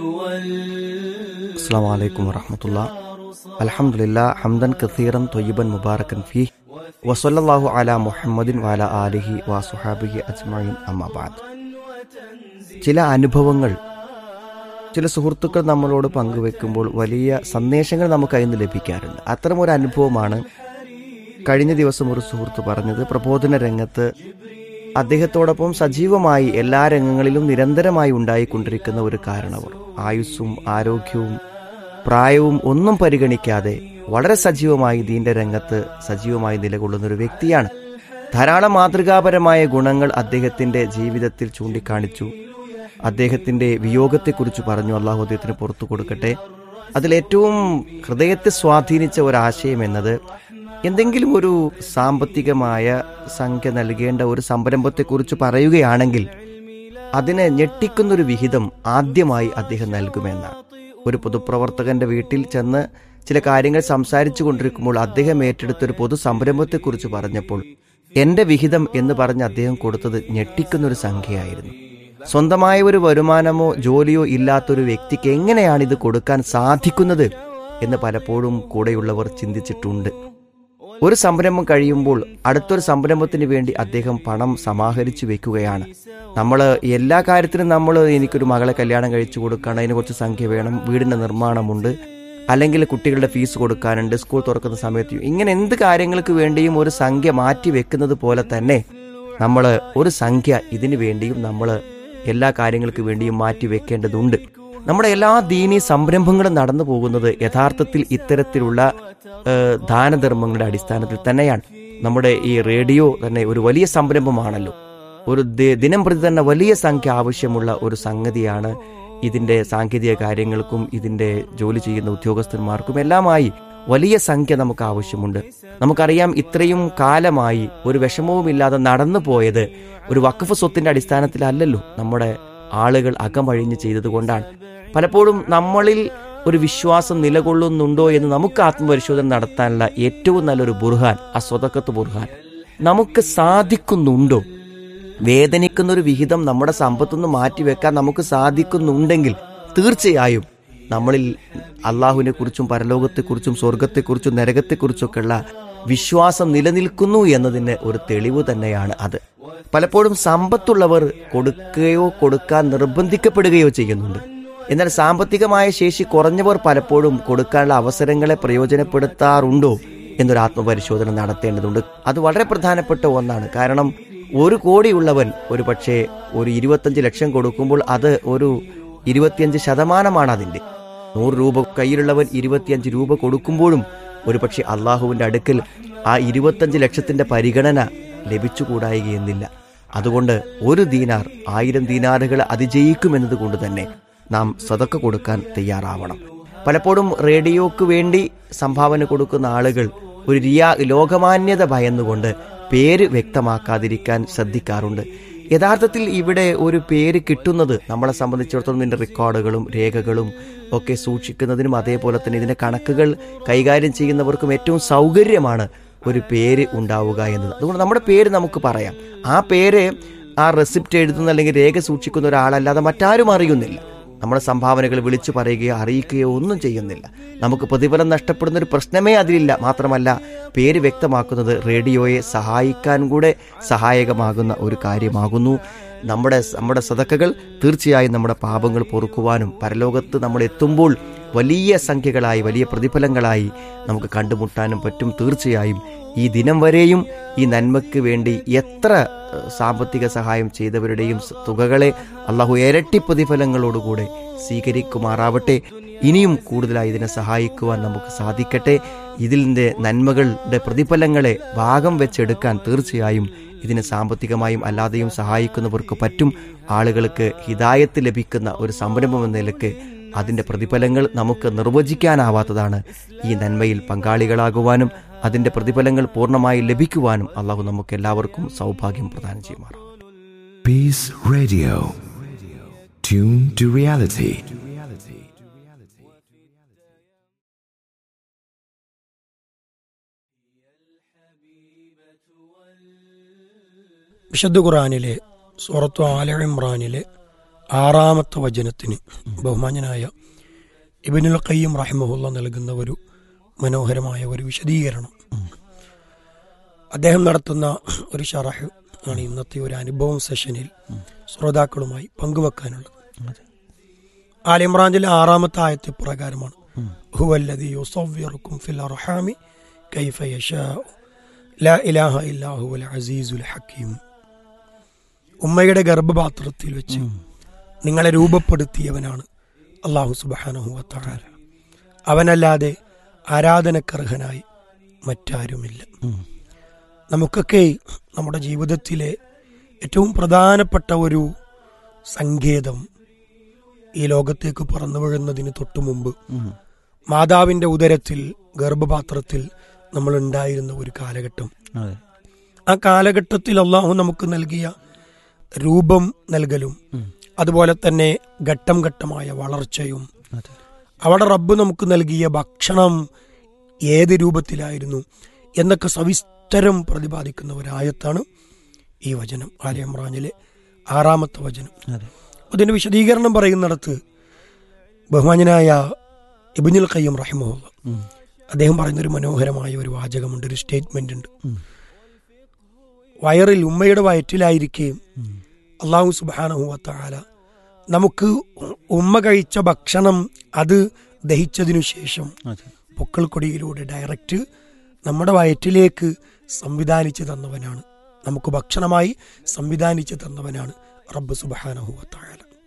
السلام عليكم ورحمة الله الحمد لله حمدا كثيرا طيبا مباركا فيه وصلى الله على محمد وعلى آله وصحابه أجمعين أما بعد ചില അനുഭവങ്ങൾ ചില സുഹൃത്തുക്കൾ നമ്മളോട് പങ്കുവെക്കുമ്പോൾ വലിയ സന്ദേശങ്ങൾ നമുക്ക് അതിൽ നിന്ന് ലഭിക്കാറുണ്ട് അത്തരമൊരു അനുഭവമാണ് കഴിഞ്ഞ ദിവസം ഒരു സുഹൃത്ത് പറഞ്ഞത് പ്രബോധന രംഗത്ത് അദ്ദേഹത്തോടൊപ്പം സജീവമായി എല്ലാ രംഗങ്ങളിലും നിരന്തരമായി ഉണ്ടായിക്കൊണ്ടിരിക്കുന്ന ഒരു കാരണവർ ആയുസ്സും ആരോഗ്യവും പ്രായവും ഒന്നും പരിഗണിക്കാതെ വളരെ സജീവമായി ദീന്റെ രംഗത്ത് സജീവമായി നിലകൊള്ളുന്ന ഒരു വ്യക്തിയാണ് ധാരാളം മാതൃകാപരമായ ഗുണങ്ങൾ അദ്ദേഹത്തിന്റെ ജീവിതത്തിൽ ചൂണ്ടിക്കാണിച്ചു അദ്ദേഹത്തിന്റെ വിയോഗത്തെക്കുറിച്ച് പറഞ്ഞു അള്ളാഹു അദ്ദേഹത്തിന് പുറത്തു കൊടുക്കട്ടെ അതിലേറ്റവും ഹൃദയത്തെ സ്വാധീനിച്ച ഒരാശയം എന്നത് എന്തെങ്കിലും ഒരു സാമ്പത്തികമായ സംഖ്യ നൽകേണ്ട ഒരു സംരംഭത്തെക്കുറിച്ച് പറയുകയാണെങ്കിൽ അതിനെ ഞെട്ടിക്കുന്നൊരു വിഹിതം ആദ്യമായി അദ്ദേഹം നൽകുമെന്നാണ് ഒരു പൊതുപ്രവർത്തകന്റെ വീട്ടിൽ ചെന്ന് ചില കാര്യങ്ങൾ സംസാരിച്ചു കൊണ്ടിരിക്കുമ്പോൾ അദ്ദേഹം ഏറ്റെടുത്ത ഒരു പൊതു സംരംഭത്തെക്കുറിച്ച് പറഞ്ഞപ്പോൾ എന്റെ വിഹിതം എന്ന് പറഞ്ഞ് അദ്ദേഹം കൊടുത്തത് ഞെട്ടിക്കുന്നൊരു സംഖ്യയായിരുന്നു സ്വന്തമായ ഒരു വരുമാനമോ ജോലിയോ ഇല്ലാത്തൊരു വ്യക്തിക്ക് എങ്ങനെയാണ് ഇത് കൊടുക്കാൻ സാധിക്കുന്നത് എന്ന് പലപ്പോഴും കൂടെയുള്ളവർ ചിന്തിച്ചിട്ടുണ്ട് ഒരു സംരംഭം കഴിയുമ്പോൾ അടുത്തൊരു സംരംഭത്തിന് വേണ്ടി അദ്ദേഹം പണം സമാഹരിച്ചു വെക്കുകയാണ് നമ്മൾ എല്ലാ കാര്യത്തിനും നമ്മൾ എനിക്കൊരു മകളെ കല്യാണം കഴിച്ചു കൊടുക്കണം അതിന് കുറച്ച് സംഖ്യ വേണം വീടിന്റെ നിർമ്മാണമുണ്ട് അല്ലെങ്കിൽ കുട്ടികളുടെ ഫീസ് കൊടുക്കാനുണ്ട് സ്കൂൾ തുറക്കുന്ന സമയത്ത് ഇങ്ങനെ എന്ത് കാര്യങ്ങൾക്ക് വേണ്ടിയും ഒരു സംഖ്യ മാറ്റി വെക്കുന്നത് പോലെ തന്നെ നമ്മൾ ഒരു സംഖ്യ ഇതിനു വേണ്ടിയും നമ്മൾ എല്ലാ കാര്യങ്ങൾക്ക് വേണ്ടിയും മാറ്റി വെക്കേണ്ടതുണ്ട് നമ്മുടെ എല്ലാ ദീനീ സംരംഭങ്ങളും നടന്നു പോകുന്നത് യഥാർത്ഥത്തിൽ ഇത്തരത്തിലുള്ള ഏഹ്, ദാനധർമ്മങ്ങളുടെ അടിസ്ഥാനത്തിൽ തന്നെയാണ് നമ്മുടെ ഈ റേഡിയോ തന്നെ ഒരു വലിയ സംരംഭമാണല്ലോ ഒരു ദി- ദിനം പ്രതി തന്നെ വലിയ സംഖ്യ ആവശ്യമുള്ള ഒരു സംഗതിയാണ് ഇതിന്റെ സാങ്കേതിക കാര്യങ്ങൾക്കും ഇതിന്റെ ജോലി ചെയ്യുന്ന ഉദ്യോഗസ്ഥന്മാർക്കും എല്ലാമായി വലിയ സംഖ്യ നമുക്ക് ആവശ്യമുണ്ട് നമുക്കറിയാം ഇത്രയും കാലമായി ഒരു വിഷമവുമില്ലാതെ നടന്നു പോയത് ഒരു വഖഫ് സ്വത്തിന്റെ അടിസ്ഥാനത്തിലല്ലല്ലോ നമ്മുടെ ആളുകൾ അകമഴിഞ്ഞ് ചെയ്തതുകൊണ്ടാണ് പലപ്പോഴും നമ്മളിൽ ഒരു വിശ്വാസം നിലകൊള്ളുന്നുണ്ടോ എന്ന് നമുക്ക് ആത്മപരിശോധന നടത്താനുള്ള ഏറ്റവും നല്ലൊരു ബുർഹാൻ ആ സ്വതക്കത്ത് ബുർഹാൻ നമുക്ക് സാധിക്കുന്നുണ്ടോ വേദനിക്കുന്ന ഒരു വിഹിതം നമ്മുടെ സമ്പത്തുനിന്ന് മാറ്റിവെക്കാൻ നമുക്ക് സാധിക്കുന്നുണ്ടെങ്കിൽ തീർച്ചയായും നമ്മളിൽ അള്ളാഹുവിനെ കുറിച്ചും പരലോകത്തെക്കുറിച്ചും സ്വർഗത്തെക്കുറിച്ചും നരകത്തെക്കുറിച്ചൊക്കെയുള്ള വിശ്വാസം നിലനിൽക്കുന്നു എന്നതിന് ഒരു തെളിവ് തന്നെയാണ് അത് പലപ്പോഴും സമ്പത്തുള്ളവർ കൊടുക്കുകയോ കൊടുക്കാൻ നിർബന്ധിക്കപ്പെടുകയോ ചെയ്യുന്നുണ്ട് എന്നാൽ സാമ്പത്തികമായ ശേഷി കുറഞ്ഞവർ പലപ്പോഴും കൊടുക്കാനുള്ള അവസരങ്ങളെ പ്രയോജനപ്പെടുത്താറുണ്ടോ എന്നൊരു ആത്മപരിശോധന നടത്തേണ്ടതുണ്ട് അത് വളരെ പ്രധാനപ്പെട്ട ഒന്നാണ് കാരണം ഒരു കോടിയുള്ളവൻ ഒരു പക്ഷേ ഒരു ഇരുപത്തഞ്ച് ലക്ഷം കൊടുക്കുമ്പോൾ അത് ഒരു ഇരുപത്തിയഞ്ച് ശതമാനമാണ് അതിന്റെ നൂറ് രൂപ കയ്യിലുള്ളവൻ ഇരുപത്തിയഞ്ച് രൂപ കൊടുക്കുമ്പോഴും ഒരുപക്ഷെ അള്ളാഹുവിന്റെ അടുക്കൽ ആ ഇരുപത്തഞ്ച് ലക്ഷത്തിന്റെ പരിഗണന ലഭിച്ചുകൂടായികയെന്നില്ല അതുകൊണ്ട് ഒരു ദീനാർ ആയിരം ദീനാറുകൾ അതിജയിക്കുമെന്നത് കൊണ്ട് തന്നെ നാം സതക്ക കൊടുക്കാൻ തയ്യാറാവണം പലപ്പോഴും റേഡിയോക്ക് വേണ്ടി സംഭാവന കൊടുക്കുന്ന ആളുകൾ ഒരു റിയാ ലോകമാന്യത ഭയന്നുകൊണ്ട് പേര് വ്യക്തമാക്കാതിരിക്കാൻ ശ്രദ്ധിക്കാറുണ്ട് യഥാർത്ഥത്തിൽ ഇവിടെ ഒരു പേര് കിട്ടുന്നത് നമ്മളെ സംബന്ധിച്ചിടത്തോളം ഇതിന്റെ റെക്കോർഡുകളും രേഖകളും ഒക്കെ സൂക്ഷിക്കുന്നതിനും അതേപോലെ തന്നെ ഇതിന്റെ കണക്കുകൾ കൈകാര്യം ചെയ്യുന്നവർക്കും ഏറ്റവും സൗകര്യമാണ് ഒരു പേര് ഉണ്ടാവുക എന്നത് അതുകൊണ്ട് നമ്മുടെ പേര് നമുക്ക് പറയാം ആ പേര് ആ റെസിപ്റ്റ് എഴുതുന്ന അല്ലെങ്കിൽ രേഖ സൂക്ഷിക്കുന്ന ഒരാളല്ലാതെ മറ്റാരും അറിയുന്നില്ല നമ്മുടെ സംഭാവനകൾ വിളിച്ചു പറയുകയോ അറിയിക്കുകയോ ഒന്നും ചെയ്യുന്നില്ല നമുക്ക് പ്രതിഫലം നഷ്ടപ്പെടുന്ന ഒരു പ്രശ്നമേ അതിലില്ല മാത്രമല്ല പേര് വ്യക്തമാക്കുന്നത് റേഡിയോയെ സഹായിക്കാൻ കൂടെ സഹായകമാകുന്ന ഒരു കാര്യമാകുന്നു നമ്മുടെ നമ്മുടെ സതക്കകൾ തീർച്ചയായും നമ്മുടെ പാപങ്ങൾ പൊറുക്കുവാനും പരലോകത്ത് നമ്മൾ എത്തുമ്പോൾ വലിയ സംഖ്യകളായി വലിയ പ്രതിഫലങ്ങളായി നമുക്ക് കണ്ടുമുട്ടാനും പറ്റും തീർച്ചയായും ഈ ദിനം വരെയും ഈ നന്മയ്ക്ക് വേണ്ടി എത്ര ഏഹ്, സാമ്പത്തിക സഹായം ചെയ്തവരുടെയും സ- തുകകളെ അള്ളാഹു ഇരട്ടി പ്രതിഫലങ്ങളോടുകൂടെ സ്വീകരിക്കുമാറാവട്ടെ ഇനിയും കൂടുതലായി ഇതിനെ സഹായിക്കുവാൻ നമുക്ക് സാധിക്കട്ടെ ഇതിൻ്റെ നന്മകളുടെ പ്രതിഫലങ്ങളെ ഭാഗം വെച്ചെടുക്കാൻ തീർച്ചയായും ഇതിനെ സാമ്പത്തികമായും അല്ലാതെയും സഹായിക്കുന്നവർക്ക് പറ്റും ആളുകൾക്ക് ഹിതായത്ത് ലഭിക്കുന്ന ഒരു സംരംഭം എന്ന നിലക്ക് അതിന്റെ പ്രതിഫലങ്ങൾ നമുക്ക് നിർവചിക്കാനാവാത്തതാണ് ഈ നന്മയിൽ പങ്കാളികളാകുവാനും അതിന്റെ പ്രതിഫലങ്ങൾ പൂർണ്ണമായി ലഭിക്കുവാനും അള്ളാഹു നമുക്ക് എല്ലാവർക്കും സൗഭാഗ്യം പ്രദാനം ചെയ്യുമാറാം Peace Radio. Tune to reality. വിശുദ്ധ ഖുറാനിലെ സൂറത്തു ആല ഇമ്രാനിലെ ആറാമത്തെ വചനത്തിന് ബഹുമാന്യനായ ഇബിനുൽ ഖയ്യം റഹിമഹുല്ല നൽകുന്ന ഒരു മനോഹരമായ ഒരു വിശദീകരണം അദ്ദേഹം നടത്തുന്ന ഒരു ഷറഹ് ആണ് ഇന്നത്തെ ഒരു അനുഭവം സെഷനിൽ ശ്രോതാക്കളുമായി പങ്കുവെക്കാനുള്ളത് ആലിമ്രാഞ്ചിലെ ആറാമത്തെ ആയത്തെ പ്രകാരമാണ് ഹുവല്ലദി യുസവ്വിറുക്കും ഫിൽ അർഹാമി കൈഫ യശാഉ ലാ ഇലാഹ ഇല്ലാ ഹുവൽ അസീസുൽ ഹക്കീം ഉമ്മയുടെ ഗർഭപാത്രത്തിൽ വെച്ച് നിങ്ങളെ രൂപപ്പെടുത്തിയവനാണ് അള്ളാഹു സുബാനഹു വത്താര അവനല്ലാതെ ആരാധനക്കർഹനായി മറ്റാരുമില്ല നമുക്കൊക്കെ നമ്മുടെ ജീവിതത്തിലെ ഏറ്റവും പ്രധാനപ്പെട്ട ഒരു സങ്കേതം ഈ ലോകത്തേക്ക് പറന്നു വീഴുന്നതിന് തൊട്ടു മുമ്പ് മാതാവിന്റെ ഉദരത്തിൽ ഗർഭപാത്രത്തിൽ നമ്മൾ ഉണ്ടായിരുന്ന ഒരു കാലഘട്ടം അതെ ആ കാലഘട്ടത്തിൽ അള്ളാഹു നമുക്ക് നൽകിയ രൂപം നൽകലും അതുപോലെ തന്നെ ഘട്ടം ഘട്ടമായ വളർച്ചയും അതെ അവിടെ റബ്ബ് നമുക്ക് നൽകിയ ഭക്ഷണം ഏത് രൂപത്തിലായിരുന്നു എന്നൊക്കെ സവിസ്തരം പ്രതിപാദിക്കുന്ന ഒരായത്താണ് ഈ വചനം ആലി ഇമ്രാനിലെ ആറാമത്തെ വചനം അതെ അതിന്റെ വിശദീകരണം പറയുന്നിടത്ത് ബഹുമാനായ ഇബിനുൽ ഖയ്യം റഹിമുള്ള ഉം. അദ്ദേഹം പറയുന്ന ഒരു മനോഹരമായ ഒരു വാചകമുണ്ട് ഒരു സ്റ്റേറ്റ്മെന്റ് ഉണ്ട് ഉം. വയറിൽ ഉമ്മയുടെ വയറ്റിലായിരിക്കുകയും അള്ളാഹു സുബാനഹുവത്താല നമുക്ക് ഉമ്മ കഴിച്ച ഭക്ഷണം അത് ദഹിച്ചതിനു ശേഷം അതെ പൊക്കൾക്കൊടിയിലൂടെ ഡയറക്റ്റ് നമ്മുടെ വയറ്റിലേക്ക് സംവിധാനിച്ചു തന്നവനാണ് നമുക്ക് ഭക്ഷണമായി സംവിധാനിച്ചു തന്നവനാണ് റബ്ബ് സുബാനഹുവത്താല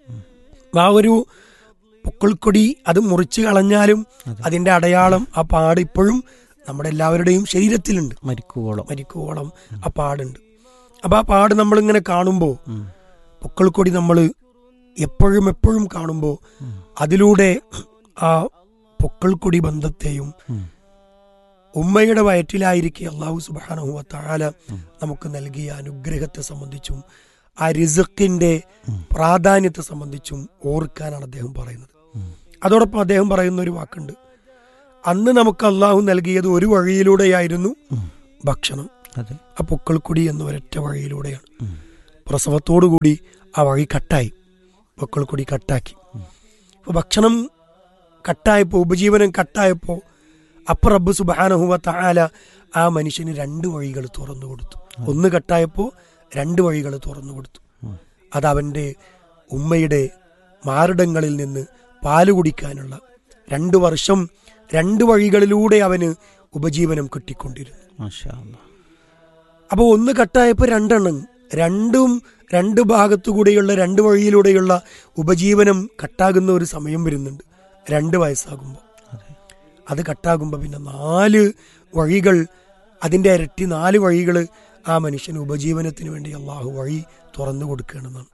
ആ ഒരു പൊക്കിൾക്കൊടി അത് മുറിച്ചു കളഞ്ഞാലും അതിന്റെ അടയാളം ആ പാട് ഇപ്പോഴും നമ്മുടെ എല്ലാവരുടെയും ശരീരത്തിലുണ്ട് മരിക്കുവോളം മരിക്കുവോളം ആ പാടുണ്ട് അപ്പൊ ആ പാട് നമ്മളിങ്ങനെ കാണുമ്പോൾ ഉം. പൊക്കിൾക്കൊടി നമ്മൾ എപ്പോഴും എപ്പോഴും കാണുമ്പോൾ അതിലൂടെ ആ പൊക്കിൾക്കൊടി ബന്ധത്തെയും ഉം. ഉമ്മയുടെ വയറ്റിലായിരിക്കെ അള്ളാഹു സുബാനഹുവ താല നമുക്ക് നൽകിയ അനുഗ്രഹത്തെ സംബന്ധിച്ചും ആ റിസക്കിന്റെ പ്രാധാന്യത്തെ സംബന്ധിച്ചും ഓർക്കാനാണ് അദ്ദേഹം പറയുന്നത് അതോടൊപ്പം അദ്ദേഹം പറയുന്ന ഒരു വാക്കുണ്ട് അന്ന് നമുക്ക് അള്ളാഹു നൽകിയത് ഒരു വഴിയിലൂടെയായിരുന്നു ഭക്ഷണം അതെ ആ പൊക്കിൾക്കൊടി എന്ന ഒരൊറ്റ വഴിയിലൂടെയാണ് പ്രസവത്തോടുകൂടി ആ വഴി കട്ടായി പൊക്കിൾക്കൊടി കട്ടാക്കി അപ്പൊ ഭക്ഷണം കട്ടായപ്പോ ഉപജീവനം കട്ടായപ്പോ അപ്പ റബ്ബ് സുബാനഹുവ താല ആ മനുഷ്യന് രണ്ട് വഴികൾ തുറന്നു കൊടുത്തു ഒന്ന് കട്ടായപ്പോ രണ്ട് വഴികൾ തുറന്നു കൊടുത്തു അത് അവന്റെ ഉമ്മയുടെ മാറിടങ്ങളിൽ നിന്ന് പാല് കുടിക്കാനുള്ള രണ്ട് വർഷം രണ്ട് വഴികളിലൂടെ അവന് ഉപജീവനം കിട്ടിക്കൊണ്ടിരുന്നു മാഷാ അല്ലാ. അപ്പോൾ ഒന്ന് കട്ടായപ്പോൾ രണ്ടെണ്ണം രണ്ടും രണ്ട് ഭാഗത്തുകൂടെയുള്ള രണ്ട് വഴിയിലൂടെയുള്ള ഉപജീവനം കട്ടാകുന്ന ഒരു സമയം വരുന്നുണ്ട് രണ്ട് വയസ്സാകുമ്പോൾ അതെ അത് കട്ടാകുമ്പോൾ പിന്നെ നാല് വഴികൾ അതിൻ്റെ ഇരട്ടി നാല് വഴികൾ ആ മനുഷ്യന് ഉപജീവനത്തിന് വേണ്ടി അള്ളാഹു വഴി തുറന്നു കൊടുക്കുകയാണെന്നാണ്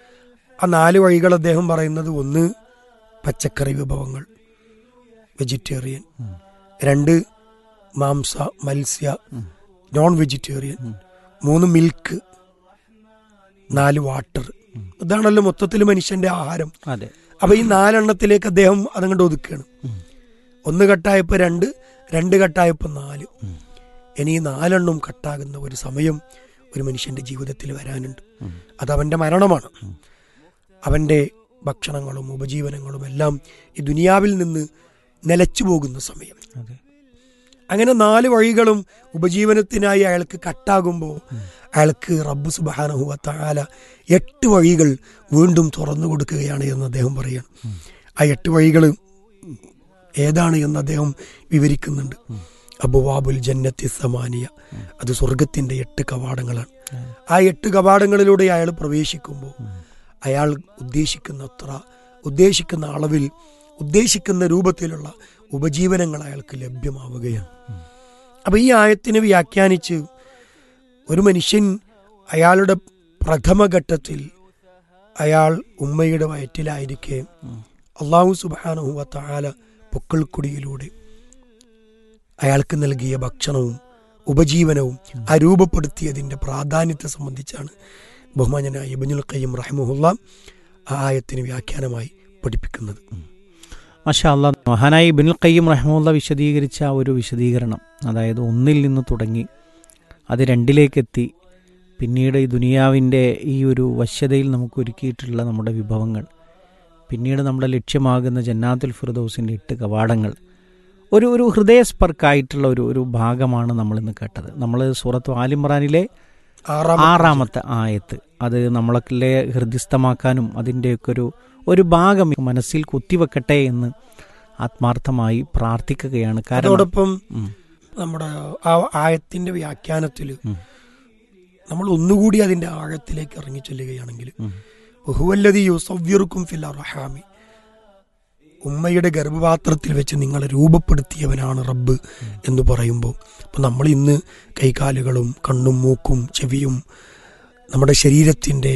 ആ നാല് വഴികൾ അദ്ദേഹം പറയുന്നത് ഒന്ന് പച്ചക്കറി വിഭവങ്ങൾ വെജിറ്റേറിയൻ രണ്ട് മാംസ മത്സ്യ നോൺ വെജിറ്റേറിയൻ മൂന്ന് മിൽക്ക് നാല് വാട്ടർ ഇതാണല്ലോ മൊത്തത്തിൽ മനുഷ്യന്റെ ആഹാരം അതെ അപ്പൊ ഈ നാലെണ്ണത്തിലേക്ക് അദ്ദേഹം അതങ്ങോട്ട് ഒതുക്കുകയാണ് ഒന്ന് കട്ടായപ്പോ രണ്ട് രണ്ട് കട്ടായപ്പോ നാല് ഇനി ഈ നാലെണ്ണം കട്ടാകുന്ന ഒരു സമയം ഒരു മനുഷ്യന്റെ ജീവിതത്തിൽ വരാനുണ്ട് അത് അവന്റെ മരണമാണ് അവന്റെ ഭക്ഷണങ്ങളും ഉപജീവനങ്ങളും എല്ലാം ഈ ദുനിയാവിൽ നിന്ന് നിലച്ചു പോകുന്ന സമയം അതെ അങ്ങനെ നാല് വഴികളും ഉപജീവനത്തിനായി അയാൾക്ക് കട്ടാകുമ്പോൾ അയാൾക്ക് റബ്ബ് സുബാനഹുവ താല എട്ട് വഴികൾ വീണ്ടും തുറന്നു കൊടുക്കുകയാണ് എന്ന് അദ്ദേഹം പറയാണ് ആ എട്ട് വഴികൾ ഏതാണ് എന്ന് അദ്ദേഹം വിവരിക്കുന്നുണ്ട് അബുവാബുൽ ജന്നത്തി സമാനിയ അത് സ്വർഗത്തിന്റെ എട്ട് കവാടങ്ങളാണ് ആ എട്ട് കവാടങ്ങളിലൂടെ അയാൾ പ്രവേശിക്കുമ്പോൾ അയാൾ ഉദ്ദേശിക്കുന്ന അത്ര ഉദ്ദേശിക്കുന്ന അളവിൽ ഉദ്ദേശിക്കുന്ന രൂപത്തിലുള്ള ഉപജീവനങ്ങൾ അയാൾക്ക് ലഭ്യമാവുകയാണ് അപ്പൊ ഈ ആയത്തിനെ വ്യാഖ്യാനിച്ച് ഒരു മനുഷ്യൻ അയാളുടെ പ്രഥമഘട്ടത്തിൽ അയാൾ ഉമ്മയുടെ വയറ്റിലായിരിക്കെ അള്ളാഹു സുബാനഹുവ താല പൊക്കിൾക്കുടിയിലൂടെ അയാൾക്ക് നൽകിയ ഭക്ഷണവും ഉപജീവനവും ആ രൂപപ്പെടുത്തിയതിന്റെ പ്രാധാന്യത്തെ സംബന്ധിച്ചാണ് ബഹുമാനായ ഇബനുൽ ഖയ്യം റഹിമുല്ല ആ ആയത്തിന് വ്യാഖ്യാനമായി പഠിപ്പിക്കുന്നത് മാഷാ അല്ലാ മഹാനായി ഇബിനുൽ ഖയ്യം റഹ്മുള്ള വിശദീകരിച്ച ആ ഒരു വിശദീകരണം അതായത് ഒന്നിൽ നിന്ന് തുടങ്ങി അത് രണ്ടിലേക്കെത്തി പിന്നീട് ഈ ദുനിയാവിൻ്റെ ഈ ഒരു വശ്യതയിൽ നമുക്ക് ഒരുക്കിയിട്ടുള്ള നമ്മുടെ വിഭവങ്ങൾ പിന്നീട് നമ്മുടെ ലക്ഷ്യമാകുന്ന ജന്നാത്തുൽ ഫിർദൗസിൻ്റെ എട്ട് കവാടങ്ങൾ ഒരു ഒരു ഹൃദയസ്പർക്കായിട്ടുള്ള ഒരു ഒരു ഭാഗമാണ് നമ്മൾ ഇന്ന് കേട്ടത് നമ്മൾ സൂറത്ത് ആലിമ്രാനിലെ ആറാം ആറാമത്തെ ആയത്ത് അത് നമ്മളെ ഹൃദയസ്ഥമാക്കാനും അതിൻ്റെയൊക്കെ ഒരു ഒരു ഭാഗം മനസ്സിൽ കുത്തിവെക്കട്ടെ എന്ന് ആത്മാർത്ഥമായി പ്രാർത്ഥിക്കുകയാണ് കാരണം അതോടൊപ്പം ഉം, നമ്മുടെ ആ ആയത്തിന്റെ വ്യാഖ്യാനത്തിൽ ഉം, നമ്മൾ ഒന്നുകൂടി അതിന്റെ ആഴത്തിലേക്ക് ഇറങ്ങി ചെല്ലുകയാണെങ്കിൽ ഉം. ബഹുവല്ലതി യുസവ്വിറുക്കും ഫിൽ അർഹാമി ഉമ്മയുടെ ഗർഭപാത്രത്തിൽ വെച്ച് നിങ്ങളെ രൂപപ്പെടുത്തിയവനാണ് റബ്ബ് എന്ന് പറയുമ്പോൾ അപ്പം നമ്മൾ ഇന്ന് കൈകാലുകളും കണ്ണും മൂക്കും ചെവിയും നമ്മുടെ ശരീരത്തിൻ്റെ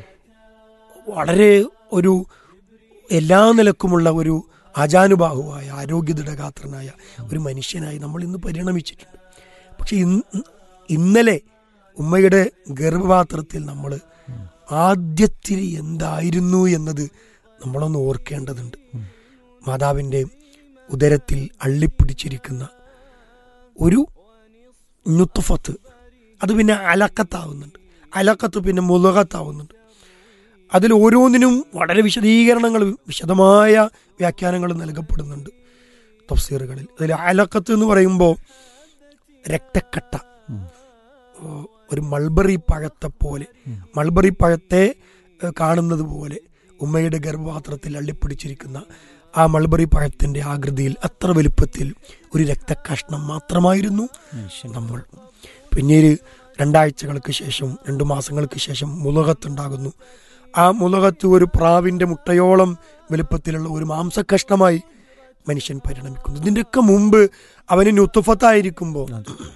വളരെ ഒരു എല്ലാ നിലക്കുമുള്ള ഒരു ആജാനുബാഹുവായ ആരോഗ്യദൃഢഗാത്രനായ ഒരു മനുഷ്യനായി നമ്മൾ ഇന്ന് പരിണമിച്ചിട്ടുണ്ട് പക്ഷെ ഇന്ന് ഇന്നലെ ഉമ്മയുടെ ഗർഭപാത്രത്തിൽ നമ്മൾ ആദ്യത്തിൽ എന്തായിരുന്നു എന്നത് നമ്മളൊന്ന് ഓർക്കേണ്ടതുണ്ട് മാതാവിൻ്റെ ഉദരത്തിൽ അള്ളിപ്പിടിച്ചിരിക്കുന്ന ഒരു നുത്തുഫത്ത് അത് പിന്നെ അലക്കത്താവുന്നുണ്ട് അലക്കത്ത് പിന്നെ മുലകത്താവുന്നുണ്ട് അതിൽ ഓരോന്നിനും വളരെ വിശദീകരണങ്ങൾ വിശദമായ വ്യാഖ്യാനങ്ങൾ നൽകപ്പെടുന്നുണ്ട് തഫ്സീറുകളിൽ അതിൽ അലക്കത്ത് എന്ന് പറയുമ്പോൾ രക്തക്കട്ട ഉം. ഓ, ഒരു മൾബറി പഴത്തെ പോലെ മൾബറി പഴത്തെ ഏഹ്, കാണുന്നത് പോലെ ഉമ്മയുടെ ഗർഭപാത്രത്തിൽ അള്ളിപ്പിടിച്ചിരിക്കുന്ന ആ മൾബറി പഴത്തിന്റെ ആകൃതിയിൽ അത്ര വലുപ്പത്തിൽ ഒരു രക്തകഷ്ണം മാത്രമായിരുന്നു നമ്മൾ പിന്നീട് രണ്ടാഴ്ചകൾക്ക് ശേഷം രണ്ടു മാസങ്ങൾക്ക് ശേഷം മുലകത്തുണ്ടാകുന്നു ആ മുലകത്ത് ഒരു പ്രാവിന്റെ മുട്ടയോളം വലുപ്പത്തിലുള്ള ഒരു മാംസകഷ്ണമായി മനുഷ്യൻ പരിണമിക്കുന്നു ഇതിൻ്റെയൊക്കെ മുമ്പ് അവന് നുത്തുഫത്തായിരിക്കുമ്പോൾ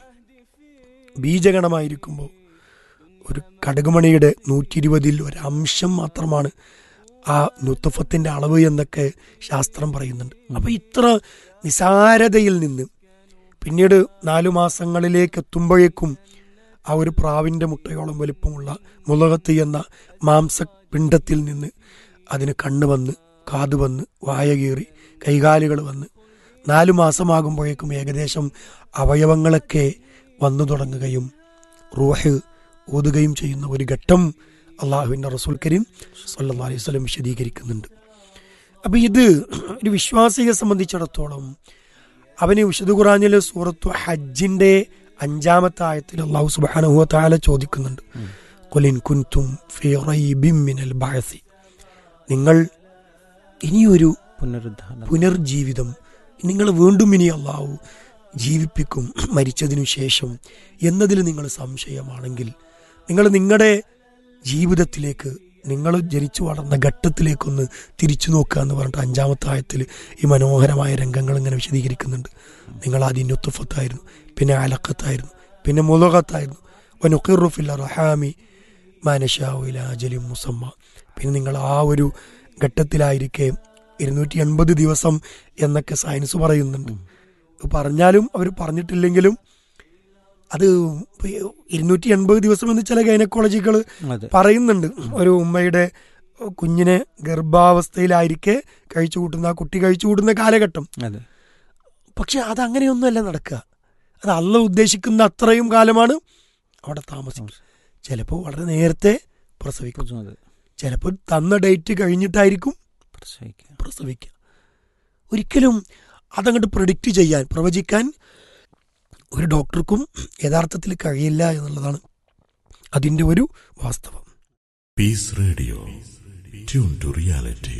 ബീജഗണമായിരിക്കുമ്പോൾ ഒരു കടുകുമണിയുടെ നൂറ്റി ഇരുപതിൽ ഒരു അംശം മാത്രമാണ് ആ നുത്തുഫത്തിന്റെ അളവ് എന്നൊക്കെ ശാസ്ത്രം പറയുന്നുണ്ട് അപ്പൊ ഇത്ര നിസാരതയിൽ നിന്ന് പിന്നീട് നാലു മാസങ്ങളിലേക്ക് എത്തുമ്പോഴേക്കും ആ ഒരു പ്രാവിന്റെ മുട്ടയോളം വലുപ്പമുള്ള മുളകത്ത് എന്ന മാംസപിണ്ഡത്തിൽ നിന്ന് അതിന് കണ്ണ് വന്ന് കാത് വന്ന് വായ കീറി കൈകാലുകൾ വന്ന് നാലു മാസമാകുമ്പോഴേക്കും ഏകദേശം അവയവങ്ങളൊക്കെ വന്നു തുടങ്ങുകയും റൂഹ് ഓതുകയും ചെയ്യുന്ന ഒരു ഘട്ടം അള്ളാഹുവിൻ്റെ റസൂൽ കരീം സല്ലല്ലാഹു അലൈഹി വസല്ലം വിശദീകരിക്കുന്നുണ്ട് അപ്പൊ ഇത് ഒരു വിശ്വാസിയെ സംബന്ധിച്ചിടത്തോളം അവന് വിശുദ്ധ ഖുറാനിലെ സൂറത്തു ഹജ്ജിന്റെ അഞ്ചാമത്തെ ആയത്തിൽ അള്ളാഹു സുബ്ഹാനഹു വ തആല ചോദിക്കുന്നുണ്ട് ഖുലിൻ കുൻതും ഫീ റൈബിൻ മിനൽ ബഅസി നിങ്ങൾ ഇനിയൊരു പുനരുദ്ധാരണം പുനർജീവിതം നിങ്ങൾ വീണ്ടും ഇനി അള്ളാഹു ജീവിപ്പിക്കും മരിച്ചതിനു ശേഷം എന്നതിൽ നിങ്ങൾ സംശയമാണെങ്കിൽ നിങ്ങൾ നിങ്ങളുടെ ജീവിതത്തിലേക്ക് നിങ്ങൾ ജനിച്ചു വളർന്ന ഘട്ടത്തിലേക്കൊന്ന് തിരിച്ചു നോക്കുക എന്ന് പറഞ്ഞിട്ട് അഞ്ചാമത്തെ ആയത്തിൽ ഈ മനോഹരമായ രംഗങ്ങൾ ഇങ്ങനെ വിശദീകരിക്കുന്നുണ്ട് നിങ്ങൾ ആദ്യം നുത്തുഫത്തായിരുന്നു പിന്നെ അലക്കത്തായിരുന്നു പിന്നെ മുലകത്തായിരുന്നു വനുഖിറുഫില്ല റഹാമി മാനഷാവുലാജലി മുസമ്മ പിന്നെ നിങ്ങൾ ആ ഒരു ഘട്ടത്തിലായിരിക്കെ ഇരുന്നൂറ്റി എൺപത് ദിവസം എന്നൊക്കെ സയൻസ് പറയുന്നുണ്ട് പറഞ്ഞാലും അവർ പറഞ്ഞിട്ടില്ലെങ്കിലും അത് ഇരുന്നൂറ്റി എൺപത് ദിവസം എന്ന് ചില ഗൈനക്കോളജികൾ അതെ പറയുന്നുണ്ട് ഒരു ഉമ്മയുടെ കുഞ്ഞിനെ ഗർഭാവസ്ഥയിലായിരിക്കെ കഴിച്ചു കൂട്ടുന്ന ആ കുട്ടി കഴിച്ചു കൂട്ടുന്ന കാലഘട്ടം അതെ പക്ഷെ അത് അങ്ങനെയൊന്നുമല്ല നടക്കുക അത് അല്ല ഉദ്ദേശിക്കുന്ന അത്രയും കാലമാണ് അവിടെ താമസിക്കുക ചിലപ്പോൾ വളരെ നേരത്തെ പ്രസവിക്കും അതെ ചിലപ്പോൾ തന്ന ഡേറ്റ് കഴിഞ്ഞിട്ടായിരിക്കും പ്രസവിക്കുക പ്രസവിക്കുക ഒരിക്കലും അതങ്ങോട്ട് പ്രഡിക്റ്റ് ചെയ്യാൻ പ്രവചിക്കാൻ ഒരു ഡോക്ടർക്കും യഥാർത്ഥത്തിൽ കഴിയില്ല എന്നുള്ളതാണ് അതിൻ്റെ ഒരു വാസ്തവം Peace Radio. Tune to reality.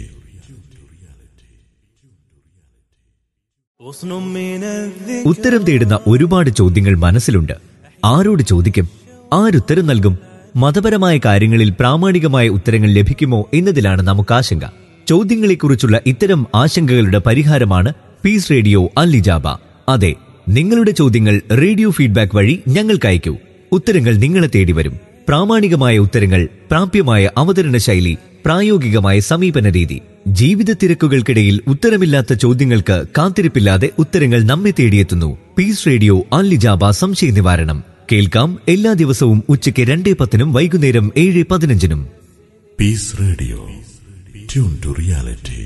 ഉത്തരം തേടുന്ന ഒരുപാട് ചോദ്യങ്ങൾ മനസ്സിലുണ്ട് ആരോട് ചോദിക്കും ആരുത്തരം നൽകും മതപരമായ കാര്യങ്ങളിൽ പ്രാമാണികമായ ഉത്തരങ്ങൾ ലഭിക്കുമോ എന്നതിലാണ് നമുക്ക് ആശങ്ക ചോദ്യങ്ങളെക്കുറിച്ചുള്ള ഇത്തരം ആശങ്കകളുടെ പരിഹാരമാണ് പീസ് റേഡിയോ അല്ലിജാബ അതെ നിങ്ങളുടെ ചോദ്യങ്ങൾ റേഡിയോ ഫീഡ്ബാക്ക് വഴി ഞങ്ങൾക്ക് അയക്കൂ ഉത്തരങ്ങൾ നിങ്ങളെ തേടി വരും പ്രാമാണികമായ ഉത്തരങ്ങൾ പ്രാപ്യമായ അവതരണ ശൈലി പ്രായോഗികമായ സമീപന രീതി ജീവിത തിരക്കുകൾക്കിടയിൽ ഉത്തരമില്ലാത്ത ചോദ്യങ്ങൾക്ക് കാത്തിരിപ്പില്ലാതെ ഉത്തരങ്ങൾ നമ്മെ തേടിയെത്തുന്നു പീസ് റേഡിയോ അല്ലിജാബ സംശയ നിവാരണം കേൾക്കാം എല്ലാ ദിവസവും ഉച്ചയ്ക്ക് രണ്ടേ പത്തിനും വൈകുന്നേരം ഏഴ് പതിനഞ്ചിനും Peace Radio. Tune to reality.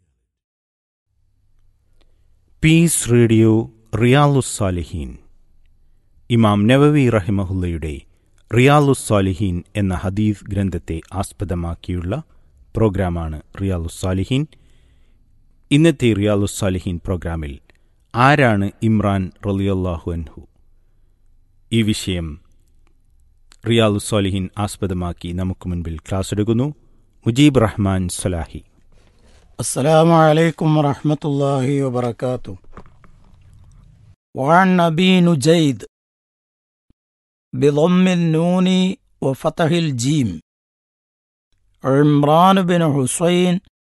Peace radio റിയാലുസാലിഹീൻ ഇമാം നവവി റഹിമഹുല്ലയുടെ റിയാലുസ്സാലിഹീൻ എന്ന ഹദീസ് ഗ്രന്ഥത്തെ ആസ്പദമാക്കിയുള്ള പ്രോഗ്രാമാണ് റിയാലുസ്സാലിഹീൻ ഇന്നത്തെ റിയാലുസ്സാലിഹീൻ പ്രോഗ്രാമിൽ ആരാണ് ഇമ്രാൻ റലിയല്ലാഹു അൻഹു ഈ വിഷയം റിയാലുസ്സാലിഹീൻ ആസ്പദമാക്കി നമുക്ക് മുൻപിൽ ക്ലാസ് എടുക്കുന്നു മുജീബ് റഹ്മാൻ സലാഹി السلام عليكم ورحمة الله وبركاته وعن أبي نجيد بضم النون وفتح الجيم عمران بن حسين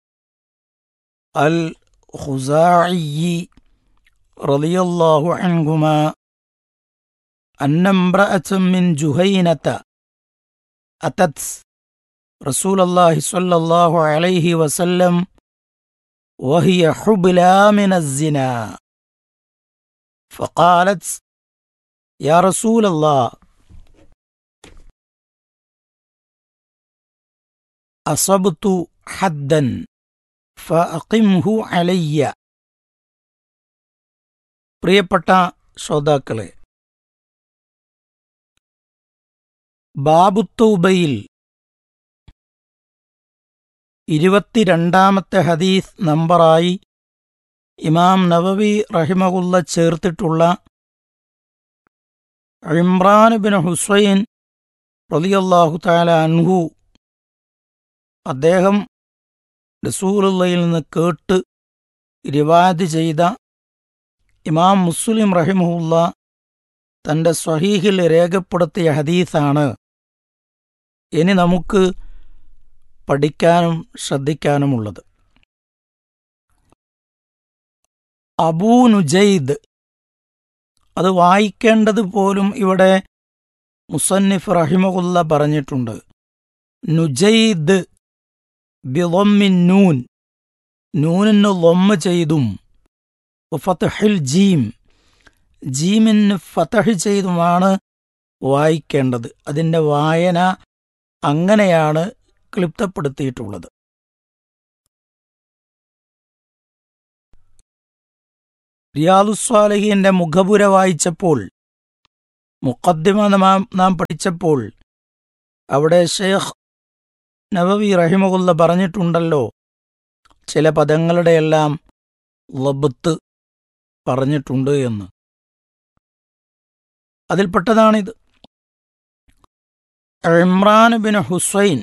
الخزاعي رضي الله عنهما أن امرأة من جهينة أتت رسول الله صلى الله عليه وسلم وهي حبلى من الزنا فقالت يا رسول الله أصبت حدا فأقمه علي പ്രിയപ്പെട്ട ശ്രോതാക്കളെ ബാബുത്തൗബയിൽ ഇരുപത്തിരണ്ടാമത്തെ ഹദീസ് നമ്പറായി ഇമാം നവവി റഹിമകുല്ല ചേർത്തിട്ടുള്ള ഇമ്രാൻ ബിൻ ഹുസൈൻ റലിയല്ലാഹു താല അൻഹു അദ്ദേഹം റസൂലുള്ളയിൽ നിന്ന് കേട്ട് റിവാദ് ചെയ്ത ഇമാം മുസ്ലിം റഹിമുല്ല തന്റെ സ്വഹീഹിൽ രേഖപ്പെടുത്തിയ ഹദീസാണ് ഇനി നമുക്ക് പഠിക്കാനും ശ്രദ്ധിക്കാനുമുള്ളത് അബൂ നുജൈദ് അത് വായിക്കേണ്ടത് പോലും ഇവിടെ മുസന്നിഫ് റഹിമകുല്ല പറഞ്ഞിട്ടുണ്ട് നുജൈദ് ബിളൊമ്മിൻ നൂൻ നൂനിന് ലൊമ്മ ചെയ്തും ഫതഹിൽ ജീം ജീമിന് ഫതഹ് ചെയ്തുമാണ് വായിക്കേണ്ടത് അതിൻ്റെ വായന അങ്ങനെയാണ് ക്ലിപ്തപ്പെടുത്തിയിട്ടുള്ളത് റിയാദുസ്വാലഹിന്റെ മുഖപുര വായിച്ചപ്പോൾ മുഖദ്ദിമ നാം നാം പഠിച്ചപ്പോൾ അവിടെ ഷെയ്ഖ് നവവി റഹിമകുല്ല പറഞ്ഞിട്ടുണ്ടല്ലോ ചില പദങ്ങളുടെയെല്ലാം ലബത്ത് പറഞ്ഞിട്ടുണ്ട് എന്ന് അതിൽപ്പെട്ടതാണിത് Imran bin Husain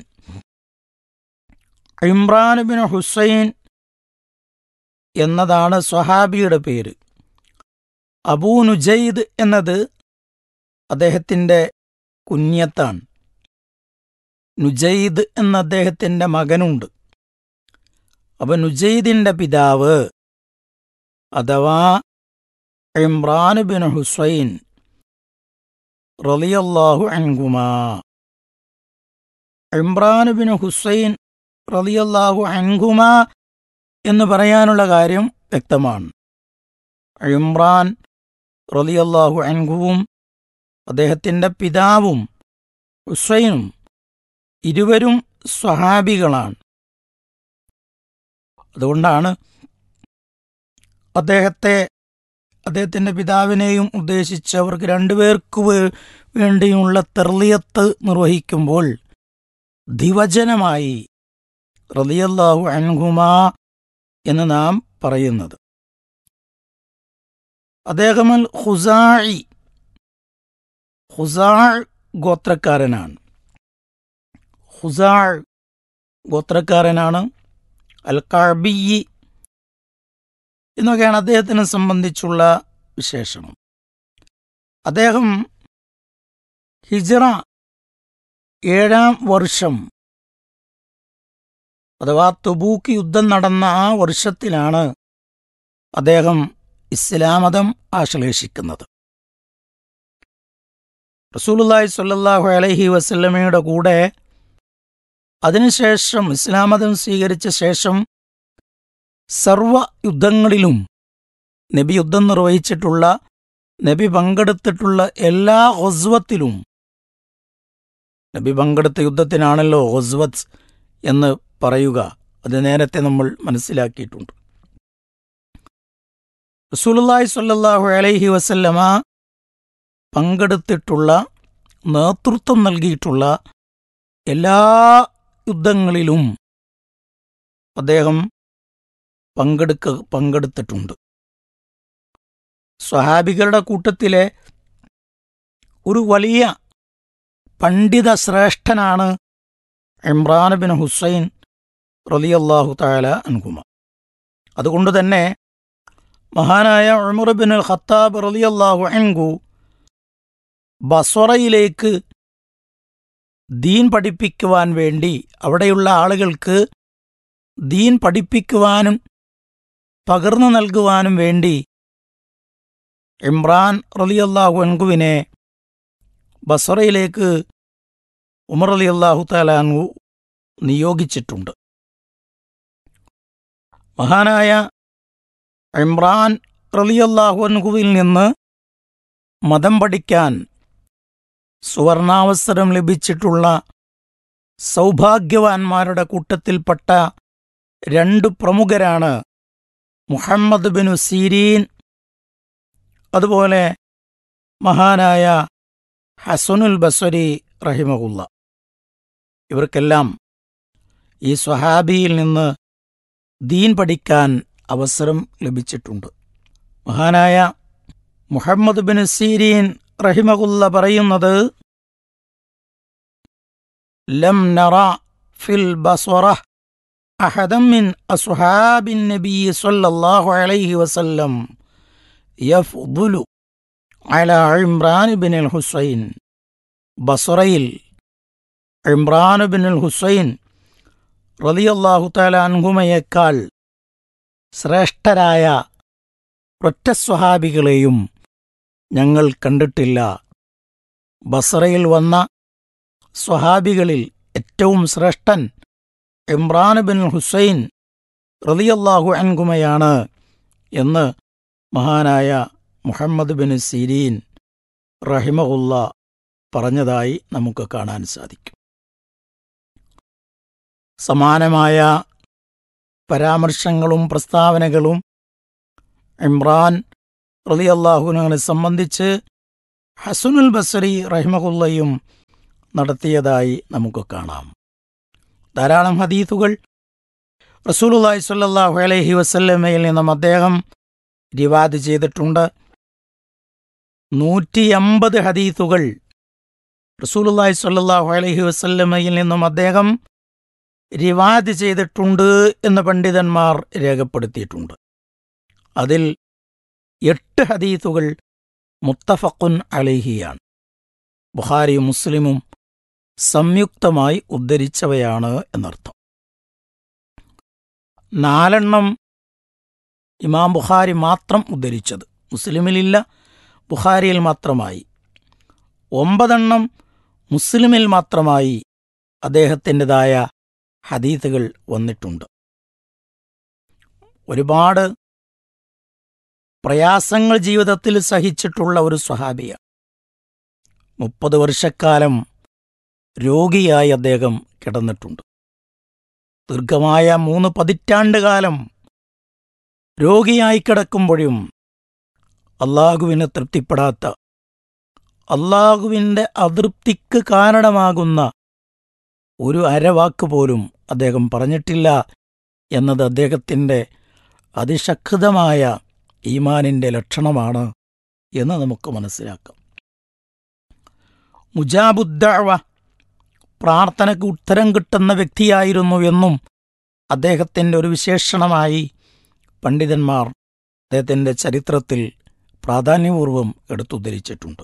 Imran bin Husain എന്നതാണ് സ്വഹാബിയുടെ പേര് അബൂ നുജൈദ് എന്നത് അദ്ദേഹത്തിൻ്റെ കുഞ്ഞത്താണ് നുജൈദ് എന്ന അദ്ദേഹത്തിൻ്റെ മകനുണ്ട് അപ്പൊ നുജൈദിന്റെ പിതാവ് അഥവാ ഇമ്രാൻ ബിൻ ഹുസൈൻ റളിയല്ലാഹു അൻഹുമാ ഇമ്രാൻ ബിൻ ഹുസൈൻ റളിയല്ലാഹു അൻഹുമ എന്ന് പറയാനുള്ള കാര്യം വ്യക്തമാണ് ഇമ്രാൻ റളിയല്ലാഹു അൻഹുവും അദ്ദേഹത്തിൻ്റെ പിതാവും ഹുസൈനും ഇരുവരും സ്വഹാബികളാണ് അതുകൊണ്ടാണ് അദ്ദേഹത്തെ അദ്ദേഹത്തിൻ്റെ പിതാവിനെയും ഉദ്ദേശിച്ച് അവർക്ക് രണ്ടുപേർക്ക് വേ- വേണ്ടിയുള്ള തെർലിയത്ത് നിർവഹിക്കുമ്പോൾ ദിവചനമായി റളിയല്ലാഹു അൻഹുമാ എന്ന് നാം പറയുന്നത് അദ്ദേഹമൽ ഹുസായി ഹുസാ ഗോത്രക്കാരനാണ് ഹുസാ ഗോത്രക്കാരനാണ് അൽ കഅബിയി എന്നൊക്കെയാണ് അദ്ദേഹത്തിനെ സംബന്ധിച്ചുള്ള വിശേഷണം അദ്ദേഹം ഹിജറ ഏഴാം വർഷം അഥവാ തുബൂക്ക് യുദ്ധം നടന്ന ആ വർഷത്തിലാണ് അദ്ദേഹം ഇസ്ലാം മതം ആശ്ലേഷിക്കുന്നത് റസൂലുള്ളാഹി സ്വല്ലല്ലാഹു അലൈഹി വസല്ലമയുടെ കൂടെ അതിനുശേഷം ഇസ്ലാം മതം സ്വീകരിച്ച ശേഷം സർവ യുദ്ധങ്ങളിലും നബി യുദ്ധം നിർവഹിച്ചിട്ടുള്ള നബി പങ്കെടുത്തിട്ടുള്ള എല്ലാ ഹൊസ്വത്തിലും നബി പങ്കെടുത്ത യുദ്ധത്തിനാണല്ലോ ഹൊസ്വത്ത് എന്ന് പറയുക അത് നേരത്തെ നമ്മൾ മനസ്സിലാക്കിയിട്ടുണ്ട് റസൂലുള്ളാഹി സ്വല്ലല്ലാഹു അലൈഹി വസല്ലമ പങ്കെടുത്തിട്ടുള്ള നേതൃത്വം നൽകിയിട്ടുള്ള എല്ലാ യുദ്ധങ്ങളിലും അദ്ദേഹം പങ്കെടുക്ക പങ്കെടുത്തിട്ടുണ്ട് സ്വഹാബികളുടെ കൂട്ടത്തിലെ ഒരു വലിയ പണ്ഡിത ശ്രേഷ്ഠനാണ് ഇമ്രാൻ ബിൻ ഹുസൈൻ റലിയല്ലാഹു താല അൻകുമ അതുകൊണ്ട് തന്നെ മഹാനായ ഉമർ ബിൻ ഖത്താബ് റലിയല്ലാഹു അൻകു ബസ്വറയിലേക്ക് ദീൻ പഠിപ്പിക്കുവാൻ വേണ്ടി അവിടെയുള്ള ആളുകൾക്ക് ദീൻ പഠിപ്പിക്കുവാനും പകർന്നു നൽകുവാനും വേണ്ടി ഇമ്രാൻ റലിയല്ലാഹു അൻകുവിനെ ബസറയിലേക്ക് ഉമർ അലി അള്ളാഹു താലാൻഹു നിയോഗിച്ചിട്ടുണ്ട് മഹാനായ ഇമ്രാൻ റലിയല്ലാഹു അൻഹുവിൽ നിന്ന് മതം പഠിക്കാൻ സുവർണാവസരം ലഭിച്ചിട്ടുള്ള സൗഭാഗ്യവാന്മാരുടെ കൂട്ടത്തിൽപ്പെട്ട രണ്ട് പ്രമുഖരാണ് മുഹമ്മദ് ബിനു സീരീൻ അതുപോലെ മഹാനായ ഹസനുൽ ബസ്വരി റഹിമഹുല്ല ഇവർക്കെല്ലാം ഈ സ്വഹാബിയിൽ നിന്ന് ദീൻ പഠിക്കാൻ അവസരം ലഭിച്ചിട്ടുണ്ട് മഹാനായ മുഹമ്മദ് ബിൻ സീരീൻ റഹിമഹുല്ല പറയുന്നത് ലം നറ ഫിൽ ബസ്വറ അഹദം മിൻ അസ്ഹാബിൻ നബി സല്ലല്ലാഹു അലൈഹി വസല്ലം യഫ്ദുലു അല ഇമ്രാൻ ബിൻ ഹുസൈൻ ബസറയിൽ ഇമ്രാൻ ബിൻ ഹുസൈൻ റലിയല്ലാഹു താല അൻഹുമയേക്കാൾ ശ്രേഷ്ഠരായ ഒറ്റ സ്വഹാബികളെയും ഞങ്ങൾ കണ്ടിട്ടില്ല ബസറയിൽ വന്ന സ്വഹാബികളിൽ ഏറ്റവും ശ്രേഷ്ഠൻ ഇമ്രാൻ ബിൻ ഹുസൈൻ റലിയല്ലാഹു അൻകുമയാണ് എന്ന് മഹാനായ മുഹമ്മദ് ബിൻ സിരീൻ റഹിമഹുല്ല പറഞ്ഞതായി നമുക്ക് കാണാൻ സാധിക്കും സമാനമായ പരാമർശങ്ങളും പ്രസ്താവനകളും ഇമ്രാൻ റലിയല്ലാഹുവിനെ സംബന്ധിച്ച് ഹസുനുൽ ബസറി റഹിമഹുല്ലയും നടത്തിയതായി നമുക്ക് കാണാം ധാരാളം ഹദീത്തുകൾ റസൂലുല്ലാഹി സ്വല്ലല്ലാഹു അലൈഹി വസല്ലമയിൽ നിന്നും അദ്ദേഹം റിവാദ് ചെയ്തിട്ടുണ്ട് നൂറ്റി അമ്പത് ഹദീത്തുകൾ റസൂലുല്ലാഹി സ്വല്ലല്ലാഹു അലൈഹി വസല്ലമയിൽ നിന്നും അദ്ദേഹം റിവാദ് ചെയ്തിട്ടുണ്ട് എന്ന് പണ്ഡിതന്മാർ രേഖപ്പെടുത്തിയിട്ടുണ്ട് അതിൽ എട്ട് ഹദീത്തുകൾ മുത്തഫഖുൻ അലൈഹിയാണ് ബുഖാരിയും മുസ്ലിമും സംയുക്തമായി ഉദ്ധരിച്ചവയാണ് എന്നർത്ഥം നാലെണ്ണം ഇമാം ബുഖാരി മാത്രം ഉദ്ധരിച്ചത് മുസ്ലിമിലില്ല ബുഖാരിയിൽ മാത്രമായി ഒമ്പതെണ്ണം മുസ്ലിമിൽ മാത്രമായി അദ്ദേഹത്തിൻ്റെതായ ഹദീത്തുകൾ വന്നിട്ടുണ്ട് ഒരുപാട് പ്രയാസങ്ങൾ ജീവിതത്തിൽ സഹിച്ചിട്ടുള്ള ഒരു സ്വഹാബിയാണ് മുപ്പത് വർഷക്കാലം രോഗിയായി അദ്ദേഹം കിടന്നിട്ടുണ്ട് ദീർഘമായ മൂന്ന് പതിറ്റാണ്ട് കാലം രോഗിയായി കിടക്കുമ്പോഴും അള്ളാഹുവിനെ തൃപ്തിപ്പെടാത്ത അള്ളാഹുവിൻ്റെ അതൃപ്തിക്ക് കാരണമാകുന്ന ഒരു അരവാക്ക് പോലും അദ്ദേഹം പറഞ്ഞിട്ടില്ല എന്നത് അദ്ദേഹത്തിൻ്റെ അതിശക്തമായ ഈമാനിൻ്റെ ലക്ഷണമാണ് എന്ന് നമുക്ക് മനസ്സിലാക്കാം മുജാബുദ്ദവ പ്രാർത്ഥനയ്ക്ക് ഉത്തരം കിട്ടുന്ന വ്യക്തിയായിരുന്നു എന്നും അദ്ദേഹത്തിൻ്റെ ഒരു വിശേഷണമായി പണ്ഡിതന്മാർ അദ്ദേഹത്തിൻ്റെ ചരിത്രത്തിൽ പ്രാധാന്യപൂർവം എടുത്തുദ്ധരിച്ചിട്ടുണ്ട്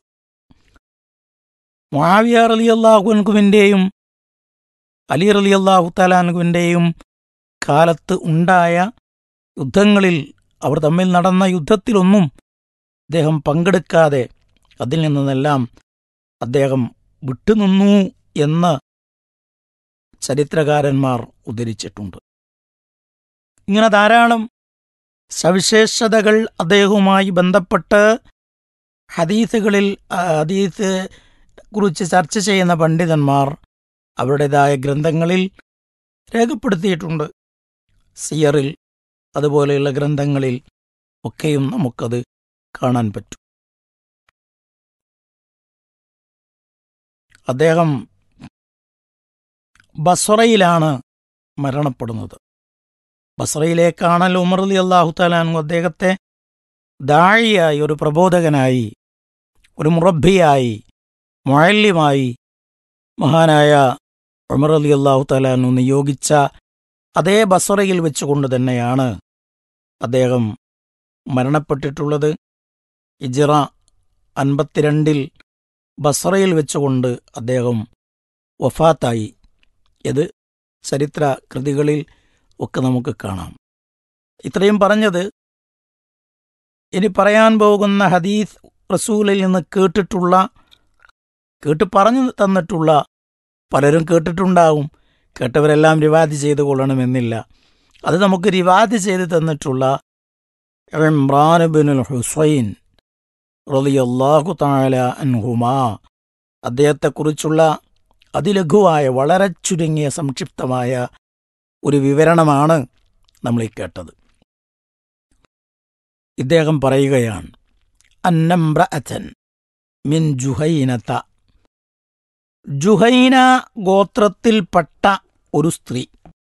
മുആവിയ റലിയല്ലാഹുൻകുവിൻ്റെയും അലി റലിയല്ലാഹു താലാൻകുവിൻ്റെയും കാലത്ത് ഉണ്ടായ യുദ്ധങ്ങളിൽ അവർ തമ്മിൽ നടന്ന യുദ്ധത്തിലൊന്നും അദ്ദേഹം പങ്കെടുക്കാതെ അതിൽ നിന്നെല്ലാം അദ്ദേഹം വിട്ടുനിന്നു എന്ന് ചരിത്രകാരന്മാർ ഉദ്ധരിച്ചിട്ടുണ്ട് ഇങ്ങനെ ധാരാളം സവിശേഷതകൾ അദ്ദേഹവുമായി ബന്ധപ്പെട്ട് ഹദീസുകളിൽ ആ, ഹദീസ് കുറിച്ച് ചർച്ച ചെയ്യുന്ന പണ്ഡിതന്മാർ അവരുടേതായ ഗ്രന്ഥങ്ങളിൽ രേഖപ്പെടുത്തിയിട്ടുണ്ട് സിയറിൽ അതുപോലെയുള്ള ഗ്രന്ഥങ്ങളിൽ ഒക്കെയും നമുക്കത് കാണാൻ പറ്റും അദ്ദേഹം ബസ്രയിലാണ് മരണപ്പെടുന്നത് ബസ്രയിലേക്കാണല്ലോ ഉമർ അലി അള്ളാഹു താലാനു അദ്ദേഹത്തെ ദാഴിയായി ഒരു പ്രബോധകനായി ഒരു മുറബിയായി മുഴല്യമായി മഹാനായ ഉമർ അലി അള്ളാഹു താലാനു നിയോഗിച്ച അതേ ബസറയിൽ വെച്ചുകൊണ്ട് തന്നെയാണ് അദ്ദേഹം മരണപ്പെട്ടിട്ടുള്ളത് ഇജിറ അൻപത്തിരണ്ടിൽ ബസറയിൽ വെച്ചുകൊണ്ട് അദ്ദേഹം വഫാത്തായി ഇത് ചരിത്ര കൃതികളിൽ ഒക്കെ നമുക്ക് കാണാം ഇത്രയും പറഞ്ഞത് ഇനി പറയാൻ പോകുന്ന ഹദീസ് റസൂലിൽ നിന്ന് കേട്ടിട്ടുള്ള കേട്ട് പറഞ്ഞു തന്നിട്ടുള്ള പലരും കേട്ടിട്ടുണ്ടാവും കേട്ടവരെല്ലാം റിവാദ് ചെയ്തു കൊള്ളണമെന്നില്ല അത് നമുക്ക് റിവാദ് ചെയ്ത് തന്നിട്ടുള്ള ഇമ്രാൻ ബിനുൽ ഹുസൈൻ റളിയല്ലാഹു തആല അൻഹുമാ അദ്ദേഹത്തെക്കുറിച്ചുള്ള അതിലഘുവായ വളരെ ചുരുങ്ങിയ സംക്ഷിപ്തമായ ഒരു വിവരണമാണ് നമ്മൾ ഈ കേട്ടത് ഇദ്ദേഹം പറയുകയാണ് അന്നംബ്രഅത്തൻ മിൻ ജുഹൈനത ജുഹൈന ഗോത്രത്തിൽപ്പെട്ട ഒരു സ്ത്രീ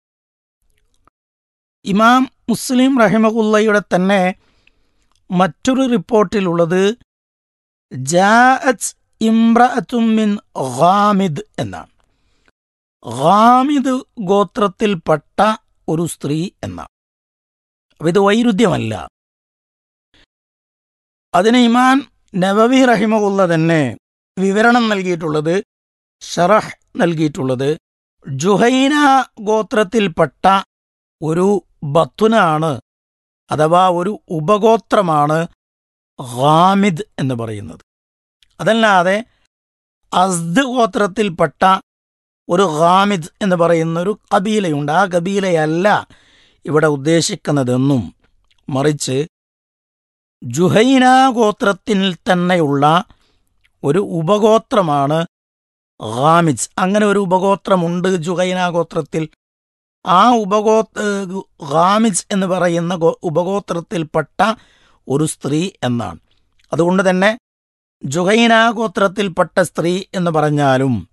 ഇമാം മുസ്ലിം റഹിമകുല്ലയുടെ തന്നെ മറ്റൊരു റിപ്പോർട്ടിലുള്ളത് ജാഅത്ത് ഇംറഅത്തും മിൻ ഗാമിദ് എന്നാണ് ഗാമിദ് ഗോത്രത്തിൽപ്പെട്ട ഒരു സ്ത്രീ എന്നാണ് അപ്പൊ ഇത് വൈരുദ്ധ്യമല്ല അതിന് ഇമാൻ നവവി റഹിമകുല്ല തന്നെ വിവരണം നൽകിയിട്ടുള്ളത് ഷറഹ് നൽകിയിട്ടുള്ളത് ജുഹൈന ഗോത്രത്തിൽപ്പെട്ട ഒരു ബത്തുനാണ് അഥവാ ഒരു ഉപഗോത്രമാണ് ഹാമിദ് എന്ന് പറയുന്നത് അതല്ലാതെ അസ്ദ് ഗോത്രത്തിൽപ്പെട്ട ഒരു ഹാമിദ് എന്ന് പറയുന്ന ഒരു കബീലയുണ്ട് ആ കബീലയല്ല ഇവിടെ ഉദ്ദേശിക്കുന്നതെന്നും മറിച്ച് ജുഹൈന ഗോത്രത്തിൽ തന്നെയുള്ള ഒരു ഉപഗോത്രമാണ് ഹാമിദ് അങ്ങനെ ഒരു ഉപഗോത്രമുണ്ട് ജുഹൈന ഗോത്രത്തിൽ ആ ഉപഗോ ഹാമിജ് എന്ന് പറയുന്ന ഗോ- ഉപഗോത്രത്തിൽപ്പെട്ട ഒരു സ്ത്രീ എന്നാണ് അതുകൊണ്ട് തന്നെ ജുഹൈന ഗോത്രത്തിൽപ്പെട്ട സ്ത്രീ എന്ന് പറഞ്ഞാലും